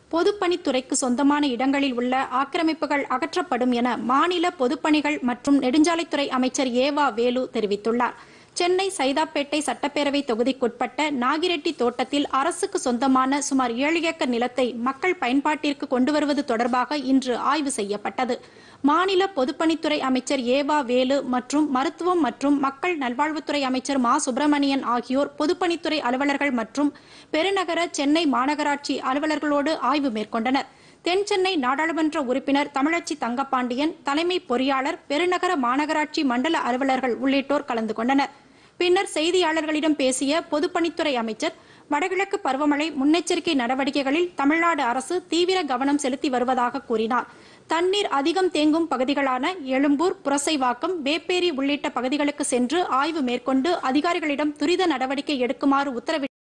பொதுப்பணித்துறைக்கு சொந்தமான இடங்களில் உள்ள ஆக்கிரமிப்புகள் அகற்றப்படும் என மாநில பொதுப்பணிகள் மற்றும் நெடுஞ்சாலைத்துறை அமைச்சர் ஏவா வேலு தெரிவித்துள்ளார் சென்னை சைதாப்பேட்டை சட்டப்பேரவை தொகுதிக்குட்பட்ட நாகிரெட்டி தோட்டத்தில் அரசுக்கு சொந்தமான சுமார் ஏழு ஏக்கர் நிலத்தை மக்கள் பயன்பாட்டிற்கு கொண்டு வருவது தொடர்பாக இன்று ஆய்வு செய்யப்பட்டது மாநில பொதுப்பணித்துறை அமைச்சர் ஏவா வேலு மற்றும் மருத்துவம் மற்றும் மக்கள் நல்வாழ்வுத்துறை அமைச்சர் மா சுப்பிரமணியன் ஆகியோர் பொதுப்பணித்துறை அலுவலர்கள் மற்றும் பெருநகர சென்னை மாநகராட்சி அலுவலர்களோடு ஆய்வு மேற்கொண்டனர் தென் சென்னை நாடாளுமன்ற உறுப்பினர் தமிழச்சி தங்கப்பாண்டியன் தலைமை பொறியாளர் பெருநகர மாநகராட்சி மண்டல அலுவலர்கள் உள்ளிட்டோர் கலந்து கொண்டனர் பின்னர் செய்தியாளர்களிடம் பேசிய பொதுப்பணித்துறை அமைச்சர் வடகிழக்கு பருவமழை முன்னெச்சரிக்கை நடவடிக்கைகளில் தமிழ்நாடு அரசு தீவிர கவனம் செலுத்தி வருவதாக கூறினார் தண்ணீர் அதிகம் தேங்கும் பகுதிகளான எழும்பூர் புரசைவாக்கம் வேப்பேரி உள்ளிட்ட பகுதிகளுக்கு சென்று ஆய்வு மேற்கொண்டு அதிகாரிகளிடம் துரித நடவடிக்கை எடுக்குமாறு உத்தரவிட்டார்